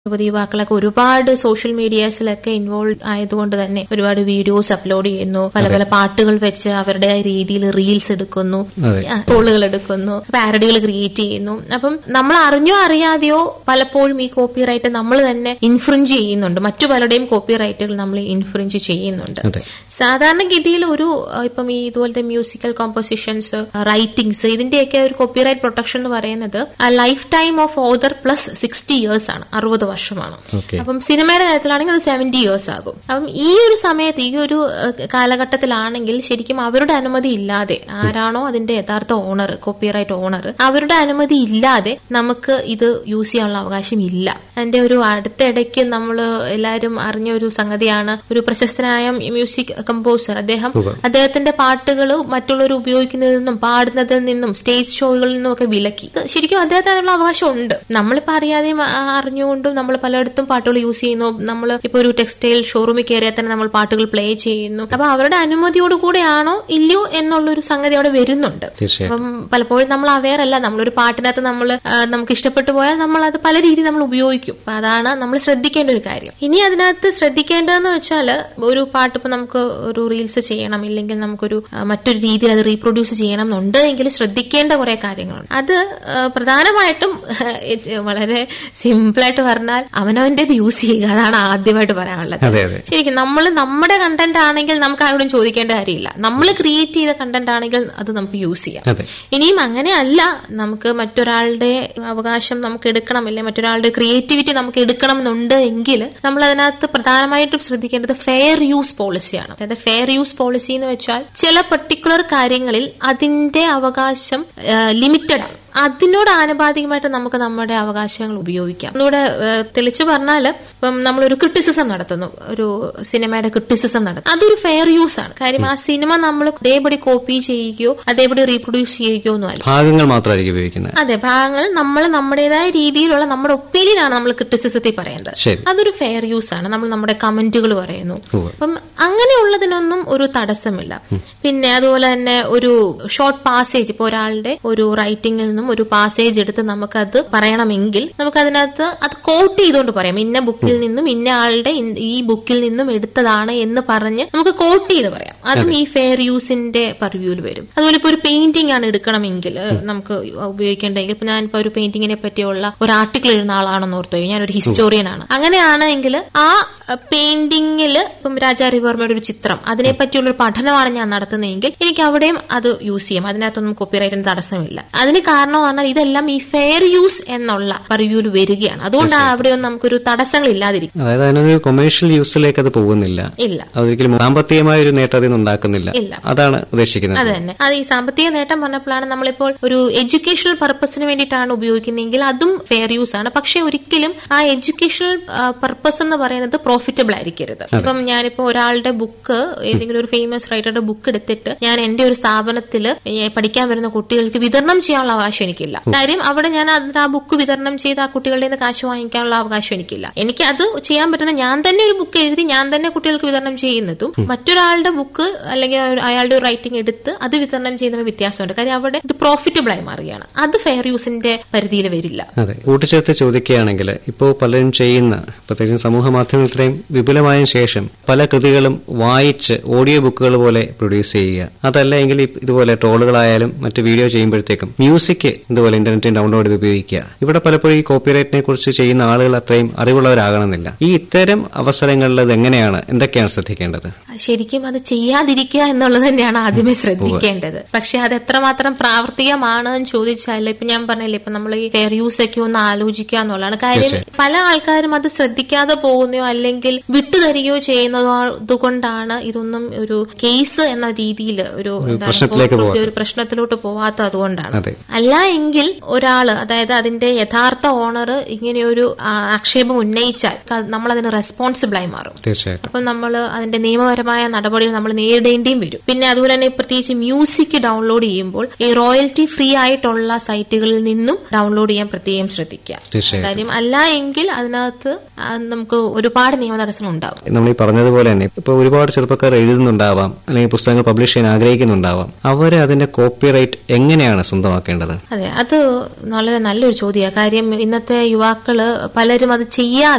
യുവതി യുവാക്കളൊക്കെ ഒരുപാട് social മീഡിയാസിലൊക്കെ involve ആയതുകൊണ്ട് തന്നെ ഒരുപാട് വീഡിയോസ് അപ്ലോഡ് ചെയ്യുന്നു പല പല പാട്ടുകൾ വെച്ച് അവരുടെ രീതിയിൽ റീൽസ് എടുക്കുന്നു അതെ. ട്രോളുകൾ എടുക്കുന്നു പാരഡികൾ ക്രിയേറ്റ് ചെയ്യുന്നു അപ്പം നമ്മൾ അറിഞ്ഞോ അറിയാതെയോ പലപ്പോഴും ഈ കോപ്പി റൈറ്റ് നമ്മൾ തന്നെ ഇൻഫ്രിഞ്ച് ചെയ്യുന്നുണ്ട് മറ്റു പലരുടെയും കോപ്പി റൈറ്റുകൾ നമ്മൾ ഇൻഫ്രിഞ്ച് ചെയ്യുന്നുണ്ട് അതെ സാധാരണഗതിയിൽ ഒരു അഹ് ഇപ്പം ഈ ഇതുപോലത്തെ മ്യൂസിക്കൽ കോമ്പോസിഷൻസ് റൈറ്റിംഗ്സ് ഇതിന്റെയൊക്കെ ഒരു കോപ്പിറൈറ്റ് പ്രൊട്ടക്ഷൻ എന്ന് പറയുന്നത് life time of author plus sixty years ആണ് അറുപത് വർഷമാണ് ഓക്കെ അപ്പം സിനിമയുടെ കാര്യത്തിലാണെങ്കിൽ അത് സെവന്റി ഇയേഴ്സ് ആകും അപ്പം ഈ ഒരു സമയത്ത് ഈ ഒരു അഹ് കാലഘട്ടത്തിലാണെങ്കിൽ ശരിക്കും അവരുടെ അനുമതി ഇല്ലാതെ ആരാണോ അതിന്റെ യഥാർത്ഥ ഓണർ കോപ്പിറൈറ്റ് ഓണർ അവരുടെ അനുമതി ഇല്ലാതെ നമുക്ക് ഇത് യൂസ് ചെയ്യാനുള്ള അവകാശം ഇല്ല അതിന്റെ ഒരു അടുത്തിടയ്ക്ക് നമ്മൾ എല്ലാവരും അറിഞ്ഞ ഒരു സംഗതിയാണ് ഒരു പ്രശസ്തനായ മ്യൂസിക് കമ്പോസർ അദ്ദേഹം ഉവ്വ്. അദ്ദേഹത്തിന്റെ പാട്ടുകൾ മറ്റുള്ളവർ ഉപയോഗിക്കുന്നതിൽ നിന്നും പാടുന്നതിൽ നിന്നും സ്റ്റേജ് ഷോകളിൽ നിന്നും ഒക്കെ വിലക്കി ഇത് ശരിക്കും അദ്ദേഹത്തിന് അതിനുള്ള അവകാശം ഉണ്ട് നമ്മളിപ്പോ അറിയാതെയും ആ, അറിഞ്ഞുകൊണ്ടും നമ്മൾ പലയിടത്തും പാട്ടുകൾ യൂസ് ചെയ്യുന്നു നമ്മൾ ഇപ്പൊ ഒരു ടെക്സ്റ്റൈൽ ഷോറൂമിൽ കയറിയാൽ തന്നെ നമ്മൾ പാട്ടുകൾ പ്ലേ ചെയ്യുന്നു അപ്പൊ അവരുടെ അനുമതിയോട് കൂടെയാണോ ഇല്ലയോ എന്നുള്ള ഒരു സംഗതി അവിടെ വരുന്നുണ്ട് തീർച്ചയായും അപ്പം പലപ്പോഴും നമ്മൾ അവെയർ അല്ല നമ്മളൊരു പാട്ടിനകത്ത് നമ്മൾ നമുക്ക് ഇഷ്ടപ്പെട്ടു പോയാൽ നമ്മൾ അത് പല രീതിയിൽ നമ്മൾ ഉപയോഗിക്കും അപ്പൊ അതാണ് നമ്മൾ ശ്രദ്ധിക്കേണ്ട ഒരു കാര്യം ഇനി അതിനകത്ത് ശ്രദ്ധിക്കേണ്ടതെന്ന് വെച്ചാൽ ഒരു പാട്ട് ഇപ്പൊ നമുക്ക് ഒരു റീൽസ് ചെയ്യണം ഇല്ലെങ്കിൽ നമുക്കൊരു ആ, മറ്റൊരു രീതിയിൽ അത് റീപ്രൊഡ്യൂസ് ചെയ്യണം എന്നുണ്ട് എങ്കിൽ ശ്രദ്ധിക്കേണ്ട കുറെ കാര്യങ്ങളുണ്ട് അത് ആ, പ്രധാനമായിട്ടും ഇത് വളരെ സിമ്പിളായിട്ട് പറഞ്ഞാൽ അവനവന്റേത് യൂസ് ചെയ്യുക അതാണ് ആദ്യമായിട്ട് പറയാനുള്ളത് അതെ അതെ ശരിക്കും നമ്മൾ നമ്മുടെ കണ്ടന്റ് ആണെങ്കിൽ നമുക്ക് ആരോടും ചോദിക്കേണ്ട കാര്യമില്ല നമ്മൾ ക്രിയേറ്റ് ചെയ്ത കണ്ടന്റ് ആണെങ്കിൽ അത് നമുക്ക് യൂസ് ചെയ്യാം അതെ ഇനിയും അങ്ങനെയല്ല നമുക്ക് മറ്റൊരാളുടെ അവകാശം നമുക്ക് എടുക്കണം അല്ലെ മറ്റൊരാളുടെ ക്രിയേറ്റിവിറ്റി നമുക്ക് എടുക്കണം എന്നുണ്ട് എങ്കിൽ നമ്മൾ അതിനകത്ത് പ്രധാനമായിട്ടും ശ്രദ്ധിക്കേണ്ടത് ഫെയർ യൂസ് പോളിസിയാണ് അതായത് ഫെയർ യൂസ് പോളിസി എന്ന് വെച്ചാൽ ചില പർട്ടിക്കുലർ കാര്യങ്ങളിൽ അതിന്റെ അവകാശം ലിമിറ്റഡ് ആണ് അതിനോട് ആനുപാതികമായിട്ട് നമുക്ക് നമ്മുടെ അവകാശങ്ങൾ ഉപയോഗിക്കാം ഒന്നുകൂടെ ഏഹ്, തെളിച്ചു പറഞ്ഞാൽ ഇപ്പം നമ്മളൊരു ക്രിറ്റിസിസം നടത്തുന്നു ഒരു സിനിമയുടെ ക്രിറ്റിസിസം നടത്തുന്നു അതൊരു ഫെയർ യൂസ് ആണ് കാര്യം ആ സിനിമ നമ്മൾ അതേപടി കോപ്പി ചെയ്യുകയോ അതേപടി റീപ്രൊഡ്യൂസ് ചെയ്യുകയോ ഒന്നും അല്ല ഭാഗങ്ങൾ മാത്രമായിരിക്കും ഉപയോഗിക്കുന്നത് അതെ ഭാഗങ്ങൾ നമ്മൾ നമ്മുടേതായ രീതിയിലുള്ള നമ്മുടെ ഒപ്പീനിയൻ ആണ് നമ്മൾ ക്രിറ്റിസിസത്തിൽ പറയുന്നത് ശരി അതൊരു ഫെയർ യൂസ് ആണ് നമ്മൾ നമ്മുടെ കമന്റുകൾ പറയുന്നു ഉവ്വ്. അപ്പം അങ്ങനെയുള്ളതിനൊന്നും ഒരു തടസ്സമില്ല പിന്നെ അതുപോലെ തന്നെ ഒരു ഷോർട്ട് പാസേജ് ഇപ്പോൾ ഒരാളുടെ ഒരു റൈറ്റിംഗിൽ നിന്നും ഒരു പാസേജ് എടുത്ത് നമുക്കത് പറയണമെങ്കിൽ നമുക്ക് അതിനകത്ത് അത് കോട്ട് ചെയ്തുകൊണ്ട് പറയാം ഇന്ന ബുക്കിൽ നിന്നും ഇന്ന ആളുടെ ഇൻ- ഈ ബുക്കിൽ നിന്നും എടുത്തതാണ് എന്ന് പറഞ്ഞ് നമുക്ക് കോട്ട് ചെയ്ത് പറയാം അതും ഈ ഫെയർ യൂസിന്റെ പർവ്യൂവിൽ വരും അതുപോലെ ഇപ്പൊ ഒരു പെയിന്റിംഗ് ആണ് എടുക്കണമെങ്കിൽ ഏഹ്, നമുക്ക് ഉപയോഗിക്കേണ്ടെങ്കിൽ ഇപ്പൊ ഞാനിപ്പോ ഒരു പെയിന്റിങ്ങിനെ പറ്റിയുള്ള ഒരു ആർട്ടിക്കിൾ എഴുതുന്ന ആളാണെന്ന് ഓർത്തു ഞാനൊരു ഹിസ്റ്റോറിയൻ ആണ് അങ്ങനെയാണെങ്കിൽ ആ പെയിന്റിങ്ങിൽ ഇപ്പം രാജാരവിവർമ്മയുടെ ഒരു ചിത്രം അതിനെ പറ്റിയുള്ള ഒരു പഠനമാണ് ഞാൻ നടത്തുന്നതെങ്കിൽ എനിക്ക് അവിടെയും അത് യൂസ് ചെയ്യാം അതിനകത്തൊന്നും കോപ്പിറൈറ്റിന് തടസ്സമില്ല അതിന് കാരണം പറഞ്ഞാൽ ഇതെല്ലാം ഈ ഫെയർ യൂസ് എന്നുള്ള പർവ്യൂവിൽ വരികയാണ് അതുകൊണ്ടാണ് അവിടെയൊന്നും നമുക്കൊരു തടസ്സങ്ങൾ ഇല്ലാതിരിക്കും അതായത് അതിനൊരു കൊമേഴ്ഷ്യൽ യൂസിലേക്ക് അത് പോകുന്നില്ല ഇല്ല അതൊരിക്കലും സാമ്പത്തികമായ ഒരു നേട്ടം അതിൽ നിന്ന് ഉണ്ടാക്കുന്നില്ല ഇല്ല. അതാണ് ഉദ്ദേശിക്കുന്നത് അത് തന്നെ അത് ഈ സാമ്പത്തിക നേട്ടം പറഞ്ഞപ്പോഴാണ് നമ്മളിപ്പോൾ ഒരു എഡ്യൂക്കേഷണൽ പർപ്പസിന് വേണ്ടിയിട്ടാണ് ഉപയോഗിക്കുന്നതെങ്കിൽ അതും ഫെയർ യൂസ് ആണ് പക്ഷെ ഒരിക്കലും ആ എഡ്യൂക്കേഷണൽ പർപ്പസ് എന്ന് പറയുന്നത് പ്രോഫിറ്റബിൾ ആയിരിക്കരുത് ഇപ്പം ഞാനിപ്പോ ഒരാളുടെ ബുക്ക് ഏതെങ്കിലും ഒരു ഫേമസ് റൈറ്ററുടെ ബുക്ക് എടുത്തിട്ട് ഞാൻ എന്റെ ഒരു സ്ഥാപനത്തിൽ പഠിക്കാൻ വരുന്ന കുട്ടികൾക്ക് വിതരണം ചെയ്യാനുള്ള അവകാശം എനിക്കില്ല കാര്യം അവിടെ ഞാൻ അതിന് ആ ബുക്ക് വിതരണം ചെയ്ത് ആ കുട്ടികളുടെ നിന്ന് കാശ് വാങ്ങിക്കാനുള്ള അവകാശം എനിക്കില്ല എനിക്ക് അത് ചെയ്യാൻ പറ്റുന്ന ഞാൻ തന്നെ ഒരു ബുക്ക് എഴുതി ഞാൻ തന്നെ കുട്ടികൾക്ക് വിതരണം ചെയ്യുന്നതും മറ്റൊരാളുടെ ബുക്ക് അല്ലെങ്കിൽ ഒരു- അയാളുടെ ഒരു റൈറ്റിംഗ് എടുത്ത് അത് വിതരണം ചെയ്യുന്ന വ്യത്യാസമുണ്ട് കാര്യം അവിടെ ഇത് പ്രോഫിറ്റബിൾ ആയി മാറുകയാണ് അത് ഫെയർ യൂസിന്റെ പരിധിയിൽ വരില്ല അതെ കൂട്ടിച്ചേർത്ത് ചോദിക്കുകയാണെങ്കിൽ ഇപ്പോൾ പലരും ചെയ്യുന്ന പ്രത്യേകിച്ച് സമൂഹ മാധ്യമം ഇത്രയും വിപുലമായ ശേഷം പല കൃതികളും വായിച്ച് ഓഡിയോ ബുക്കുകൾ പോലെ പ്രൊഡ്യൂസ് ചെയ്യുക അതല്ല എങ്കിൽ ഇ- ഇതുപോലെ ട്രോളുകളായാലും മറ്റ് വീഡിയോ ചെയ്യുമ്പോഴത്തേക്കും മ്യൂസിക് ഇതുപോലെ ഇന്റർനെറ്റിൽ ഡൗൺലോഡ് ചെയ്ത് ഉപയോഗിക്കുക ഇവിടെ പലപ്പോഴും ഈ കോപ്പിറൈറ്റിനെ കുറിച്ച് ചെയ്യുന്ന ആളുകൾ അത്രയും അറിവുള്ളവരാകണമെന്നില്ല ഈ ഇത്തരം അവസരങ്ങളിൽ അത് എങ്ങനെയാണ് എന്തൊക്കെയാണ് ശ്രദ്ധിക്കേണ്ടത് ശരിക്കും അത് ചെയ്യാതിരിക്കുക എന്നുള്ളത് തന്നെയാണ് ആദ്യമേ ശ്രദ്ധിക്കേണ്ടത് പക്ഷെ അത് എത്രമാത്രം പ്രാവർത്തികമാണ് എന്ന് ചോദിച്ചാൽ ഇപ്പൊ ഞാൻ പറഞ്ഞില്ലേ ഇപ്പൊ നമ്മൾ ഈ ഫെയർ യൂസ് ഒക്കെ ഒന്ന് ആലോചിക്കുക എന്നുള്ളതാണ് കാര്യം പല ആൾക്കാരും അത് ശ്രദ്ധിക്കാതെ പോകുന്നയോ അല്ലെങ്കിൽ വിട്ടുതരികയോ ചെയ്യുന്നതോ അതുകൊണ്ടാണ് ഇതൊന്നും ഒരു കേസ് എന്ന രീതിയിൽ ഒരു എന്താണ് പ്രശ്നത്തിലേക്ക് ഇപ്പോ ഒരു പ്രശ്നത്തിലോട്ട് പോവാത്ത അതുകൊണ്ടാണ് അതെ അല്ല എങ്കിൽ ഒരാള് അതായത് അതിന്റെ യഥാർത്ഥ ഓണർ ഇങ്ങനെയൊരു ആ, ആക്ഷേപം ഉന്നയിച്ചാൽ നമ്മൾ അതിന് റെസ്പോൺസിബിൾ ആയി മാറും തീർച്ചയായിട്ടും അപ്പം നമ്മൾ അതിന്റെ നിയമപരമായ നടപടികൾ നമ്മൾ നേരിടേണ്ടിയും വരും പിന്നെ അതുപോലെ തന്നെ പ്രത്യേകിച്ച് മ്യൂസിക് ഡൗൺലോഡ് ചെയ്യുമ്പോൾ ഈ റോയൽറ്റി ഫ്രീ ആയിട്ടുള്ള സൈറ്റുകളിൽ നിന്നും ഡൗൺലോഡ് ചെയ്യാൻ പ്രത്യേകം ശ്രദ്ധിക്കുക തീർച്ചയായും കാര്യം അല്ല എങ്കിൽ അതിനകത്ത് ആ, നമുക്ക് ഒരുപാട് നിയമ തടസ്സം ഉണ്ടാവും നമ്മൾ ഈ പറഞ്ഞതുപോലെ തന്നെ ഇപ്പൊ ഒരുപാട് ചെറുപ്പക്കാർ എഴുതുന്നുണ്ടാവാം അല്ലെങ്കിൽ പുസ്തകങ്ങൾ പബ്ലിഷ് ചെയ്യാൻ ആഗ്രഹിക്കുന്നുണ്ടാവാം അവര് അതിന്റെ കോപ്പിറൈറ്റ് എങ്ങനെയാണ് സ്വന്തമാക്കേണ്ടത് അതെ അത് വളരെ നല്ലൊരു ചോദ്യമാണ് കാര്യം ഇന്നത്തെ യുവാക്കള് പലരും അത് ചെയ്യാതെ